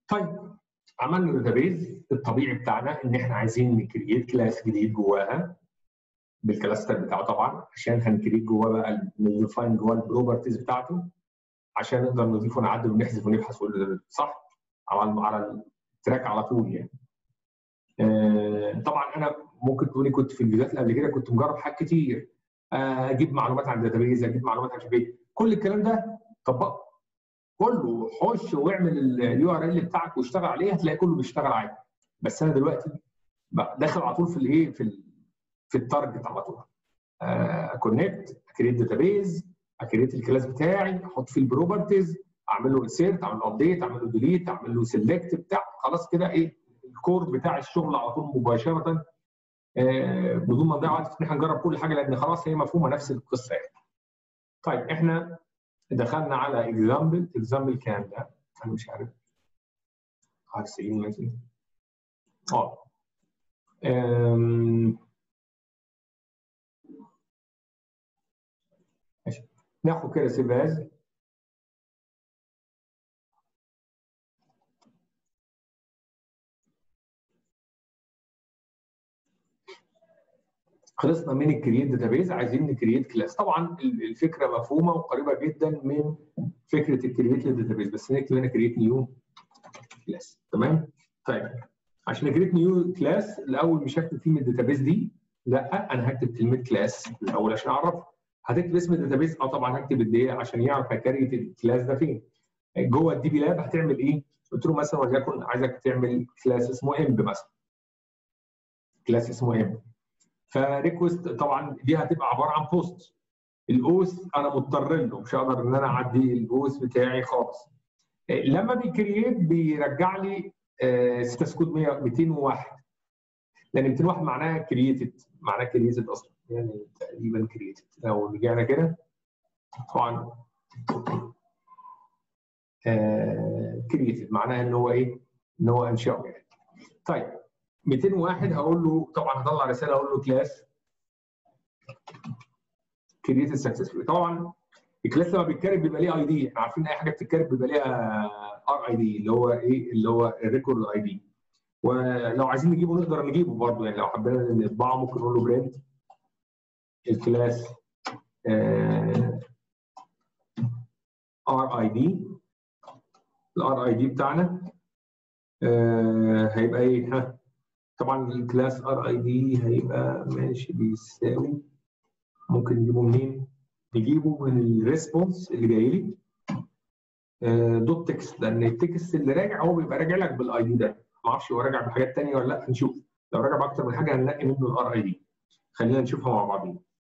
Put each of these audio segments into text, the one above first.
طيب عملنا داتابيز الطبيعي بتاعنا ان احنا عايزين نكريت كلاس جديد جواها بالكلاستر بتاعه طبعا عشان هنكريت جواه بقى نديفاين جواه البروبرتيز بتاعته عشان نقدر نضيف ونعدل ونحذف ونبحث صح على على التراك على طول يعني. آه طبعا انا ممكن تقولي كنت في الفيديوهات اللي قبل كده كنت مجرب حاجات كتير آه اجيب معلومات عن الداتابيز اجيب معلومات عن ايه كل الكلام ده طبقه كله خش واعمل اليو ار ال بتاعك واشتغل عليه هتلاقي كله بيشتغل عادي بس انا دلوقتي داخل على طول في الايه في ال في التارجت على طول اكونكت اكريت داتابيز اكريت الكلاس بتاعي احط فيه البروبرتيز اعمل له انسيرت اعمل له ابديت اعمل له ديليت اعمل له سيلكت بتاع خلاص كده ايه الكور بتاع الشغل على طول مباشره آه بدون ما نضيع وقت ان احنا نجرب كل حاجه لان خلاص هي مفهومه نفس القصه يعني. طيب احنا دخلنا على اكزامبل اكزامبل كام ده؟ انا مش عارف 90 مثلا اه ماشي ناخد كده سيف از خلصنا من الكرييت داتابيز عايزين نكرييت كلاس طبعا الفكره مفهومه وقريبه جدا من فكره الكرييت داتابيز بس نكتب هنا كرييت نيو كلاس تمام طيب عشان نكريت نيو كلاس الاول مش هكتب كلمه داتابيز دي لا انا هكتب كلمه كلاس الاول عشان اعرفها هتكتب اسم الداتابيز اه طبعا هكتب الدي عشان يعرف هكريت الكلاس ده فين جوه الدي بي لاب هتعمل ايه؟ قلت له مثلا وليكن عايزك تعمل كلاس اسمه امب مثلا كلاس اسمه امب فريكوست طبعا دي هتبقى عباره عن بوست الاوس انا مضطر له مش هقدر ان انا اعدي الاوس بتاعي خالص لما بيكرييت بيرجع لي ستاتس كود 201 لان 201 معناها كرييتد معناها كرييتد اصلا يعني تقريبا كرييتد لو رجعنا كده طبعا كرييتد معناها ان هو ايه؟ ان هو انشاه يعني طيب 201 هقول له طبعا هطلع رساله اقول له كلاس كرييتد سكسسفولي طبعا الكلاس لما بيتكرب بيبقى ليه اي دي احنا عارفين اي حاجه بتتكرب بيبقى ليها ار اي دي اللي هو ايه اللي هو الريكورد اي دي ولو عايزين نجيبه نقدر نجيبه برضه يعني لو حبينا نطبعه ممكن نقول له برنت الكلاس ار اي دي الار اي دي بتاعنا آه هيبقى ايه ها طبعا الكلاس ار اي دي هيبقى ماشي بيساوي ممكن نجيبه منين؟ نجيبه من الريسبونس اللي جاي لي آه دوت تكست لان التكست اللي راجع هو بيبقى راجع لك بالاي دي ده ما اعرفش هو راجع بحاجات ثانيه ولا لا هنشوف لو راجع باكتر من حاجه هنلاقي منه الار اي دي خلينا نشوفها مع بعضين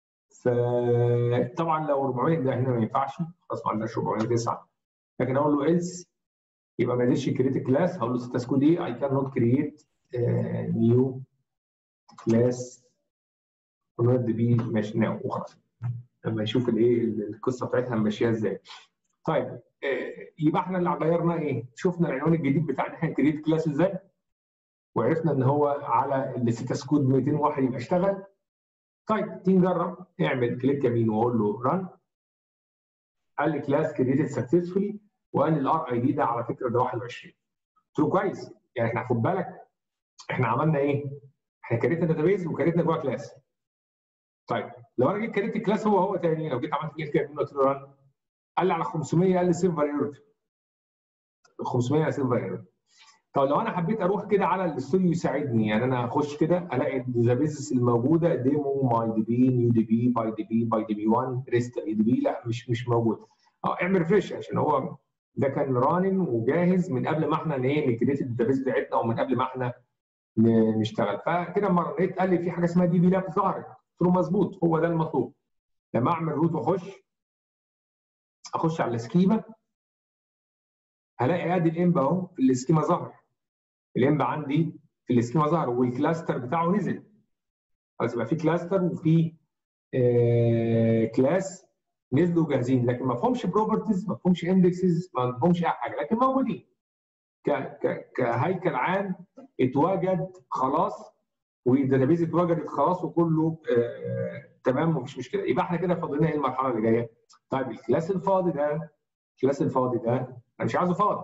فطبعا لو 400 ده هنا ما ينفعش خلاص ما عندناش 409 لكن اقول له else يبقى ما قدرش كريت كلاس هقول له ستاتس كود ايه اي كان نوت كرييت نيو كلاس ونود بي ماشي ناو وخلاص لما يشوف الايه القصه بتاعتها ماشيه ازاي طيب يبقى احنا اللي غيرنا ايه؟ شفنا العنوان الجديد بتاعنا احنا كريت كلاس ازاي؟ وعرفنا ان هو على الستاتس كود 201 يبقى اشتغل طيب تيجي نجرب اعمل كليك يمين واقول له ران قال لي كلاس كريتد سكسسفولي وقال لي الار اي دي ده على فكره ده 21 قلت له كويس يعني احنا خد بالك احنا عملنا ايه؟ احنا كريتنا داتابيز وكريتنا جوه كلاس طيب لو انا جيت كريت الكلاس هو هو تاني لو جيت عملت كليك يمين قلت له ران قال لي على 500 قال لي سيرفر ايرور 500 سيرفر ايرور طب لو انا حبيت اروح كده على الاستوديو يساعدني يعني انا اخش كده الاقي الداتابيز الموجوده ديمو ماي دي بي نيو دي بي باي دي بي باي دي بي 1 ريست اي دي بي لا مش مش موجود اه اعمل ريفريش عشان هو ده كان رانن وجاهز من قبل ما احنا ايه نكريت الداتابيز بتاعتنا او من قبل ما احنا نشتغل فكده لما رنيت قال لي في حاجه اسمها دي بي لاب ظهرت قلت له مظبوط هو ده المطلوب لما اعمل روت واخش اخش على السكيما هلاقي ادي الامب اهو في السكيما ظهر الامب عندي في السكيما ظهر والكلاستر بتاعه نزل خلاص يبقى في كلاستر وفي آه كلاس نزلوا جاهزين لكن ما فيهمش بروبرتيز ما فيهمش اندكسز ما فيهمش اي حاجه لكن موجودين ك ك كهيكل عام اتوجد خلاص والداتابيز اتوجدت خلاص وكله آه تمام ومفيش مشكله يبقى احنا كده فاضلنا ايه المرحله اللي جايه؟ طيب الكلاس الفاضي ده الكلاس الفاضي ده انا مش عايزه فاضي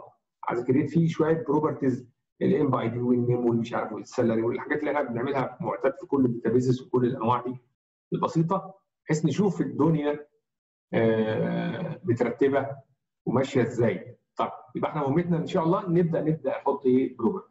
عايز كريت فيه شويه بروبرتيز الام اي دي والنيم والمش عارف والسالري والحاجات اللي احنا بنعملها معتاد في كل الداتابيزز وكل الانواع دي البسيطه بحيث نشوف الدنيا آه، مترتبه وماشيه ازاي طب يبقى احنا مهمتنا ان شاء الله نبدا نبدا نحط ايه بروبرتيز